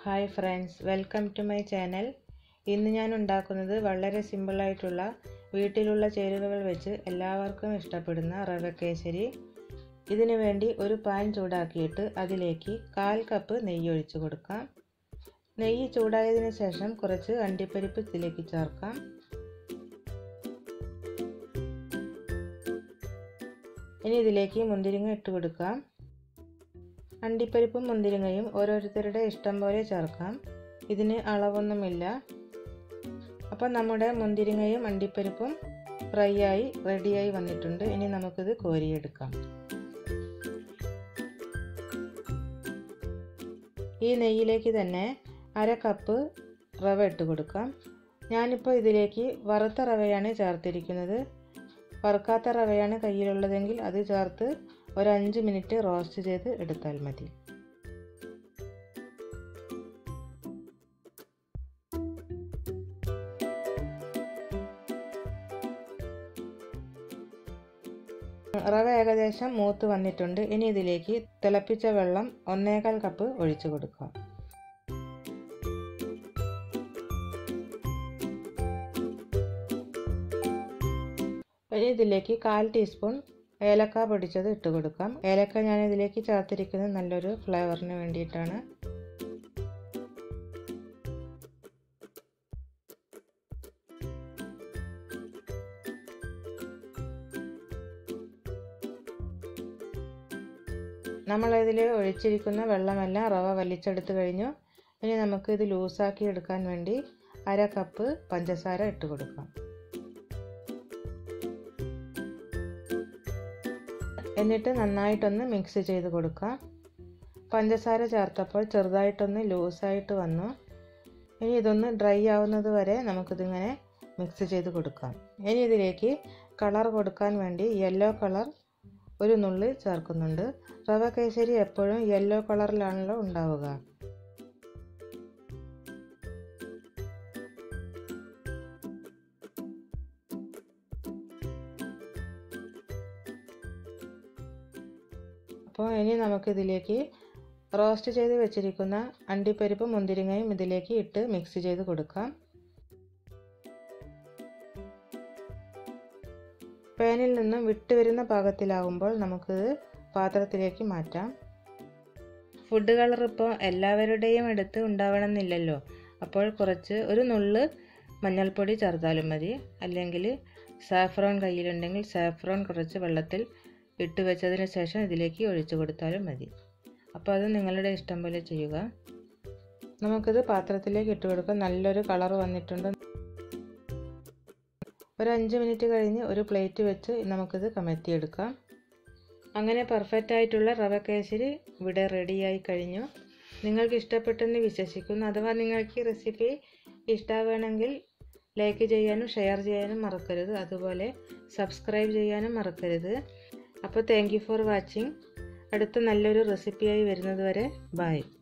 hi friends welcome to my channel ഇന്ന് ഞാൻ ഉണ്ടാക്കുന്നത് വളരെ സിമ്പിളായിട്ടുള്ള വീട്ടിലുള്ള ചേരുവകൾ വെച്ച് എല്ലാവർക്കും ഇഷ്ടപ്പെടുന്ന റവ കേസരി ഇതിനു വേണ്ടി ഒരു പാൻ ചൂടാക്കിയിട്ട് അതിലേക്ക് കാൽ കപ്പ് നെയ്യ് ഒഴിച്ചു കൊടുക്കാം നെയ്യ് ചൂടായതിനു ശേഷം കുറച്ച് അണ്ടിപ്പരിപ്പ് ഇതിലേക്ക് ചേർക്കാം ഇനി ഇതിലേക്ക് മുന്തിരിങ്ങ ഇട്ട് കൊടുക്കാം അണ്ടിപ്പരിപ്പും മുന്തിരിങ്ങയും ഓരോരുത്തരുടെ ഇഷ്ടം പോലെ ചേർക്കാം ഇതിന് അളവൊന്നുമില്ല അപ്പോൾ നമ്മുടെ മുന്തിരിങ്ങയും അണ്ടിപ്പരിപ്പും ഫ്രൈ ആയി റെഡിയായി വന്നിട്ടുണ്ട് ഇനി നമുക്കിത് കോരിയെടുക്കാം ഈ നെയ്യിലേക്ക് തന്നെ അര കപ്പ് റവ ഇട്ട് കൊടുക്കാം ഞാനിപ്പോൾ ഇതിലേക്ക് വറുത്ത റവയാണ് ചേർത്തിരിക്കുന്നത് വറുക്കാത്ത റവയാണ് കയ്യിലുള്ളതെങ്കിൽ അത് ചേർത്ത് ഒരു അഞ്ച് മിനിറ്റ് റോസ്റ്റ് ചെയ്ത് എടുത്താൽ മതി റവ ഏകദേശം മൂത്ത് വന്നിട്ടുണ്ട് ഇനി ഇതിലേക്ക് തിളപ്പിച്ച വെള്ളം ഒന്നേകാൽ കപ്പ് ഒഴിച്ചു കൊടുക്കാം ഇനി ഇതിലേക്ക് കാൽ ടീസ്പൂൺ ഏലക്ക പൊടിച്ചത് ഇട്ട് കൊടുക്കാം ഏലക്ക ഞാൻ ഇതിലേക്ക് ചേർത്തിരിക്കുന്നത് നല്ലൊരു ഫ്ലേവറിന് വേണ്ടിയിട്ടാണ് നമ്മളിതിൽ ഒഴിച്ചിരിക്കുന്ന വെള്ളമെല്ലാം റവ വലിച്ചെടുത്ത് കഴിഞ്ഞു ഇനി നമുക്ക് ഇത് ലൂസാക്കി എടുക്കാൻ വേണ്ടി അര കപ്പ് പഞ്ചസാര ഇട്ട് കൊടുക്കാം എന്നിട്ട് നന്നായിട്ടൊന്ന് മിക്സ് ചെയ്ത് കൊടുക്കാം പഞ്ചസാര ചേർത്തപ്പോൾ ചെറുതായിട്ടൊന്ന് ലൂസായിട്ട് വന്നു ഇനി ഇതൊന്ന് ഡ്രൈ ആവുന്നത് വരെ നമുക്കിതിങ്ങനെ മിക്സ് ചെയ്ത് കൊടുക്കാം ഇനി ഇതിലേക്ക് കളർ കൊടുക്കാൻ വേണ്ടി യെല്ലോ കളർ ഒരു നുള്ളി ചേർക്കുന്നുണ്ട് റവ കേസരി എപ്പോഴും യെല്ലോ കളറിലാണല്ലോ ഉണ്ടാവുക അപ്പോൾ ഇനി നമുക്കിതിലേക്ക് റോസ്റ്റ് ചെയ്ത് വെച്ചിരിക്കുന്ന അണ്ടിപ്പരിപ്പും മുന്തിരിങ്ങയും ഇതിലേക്ക് ഇട്ട് മിക്സ് ചെയ്ത് കൊടുക്കാം പാനിൽ നിന്നും വിട്ടുവരുന്ന പാകത്തിലാവുമ്പോൾ നമുക്കിത് പാത്രത്തിലേക്ക് മാറ്റാം ഫുഡ് കളർ ഇപ്പോൾ എല്ലാവരുടെയും അടുത്ത് ഉണ്ടാവണമെന്നില്ലല്ലോ അപ്പോൾ കുറച്ച് ഒരു നുള്ള് മഞ്ഞൾപ്പൊടി ചേർത്താലും മതി അല്ലെങ്കിൽ സാഫ്രോൺ കയ്യിലുണ്ടെങ്കിൽ സാഫ്രോൺ കുറച്ച് വെള്ളത്തിൽ ഇട്ട് വെച്ചതിന് ശേഷം ഇതിലേക്ക് ഒഴിച്ചു കൊടുത്താലും മതി അപ്പോൾ അത് നിങ്ങളുടെ ഇഷ്ടം പോലെ ചെയ്യുക നമുക്കിത് പാത്രത്തിലേക്ക് ഇട്ട് കൊടുക്കാം നല്ലൊരു കളർ വന്നിട്ടുണ്ട് ഒരു അഞ്ച് മിനിറ്റ് കഴിഞ്ഞ് ഒരു പ്ലേറ്റ് വെച്ച് നമുക്കിത് കമഴ്ത്തിയെടുക്കാം അങ്ങനെ പെർഫെക്റ്റ് ആയിട്ടുള്ള റവ കേസരി ഇവിടെ റെഡിയായി കഴിഞ്ഞു നിങ്ങൾക്ക് ഇഷ്ടപ്പെട്ടെന്ന് വിശ്വസിക്കുന്നു അഥവാ നിങ്ങൾക്ക് ഈ റെസിപ്പി ഇഷ്ടമാവുകയാണെങ്കിൽ ലൈക്ക് ചെയ്യാനും ഷെയർ ചെയ്യാനും മറക്കരുത് അതുപോലെ സബ്സ്ക്രൈബ് ചെയ്യാനും മറക്കരുത് അപ്പോൾ താങ്ക് യു ഫോർ വാച്ചിങ് അടുത്ത നല്ലൊരു റെസിപ്പിയായി വരുന്നത് വരെ ബൈ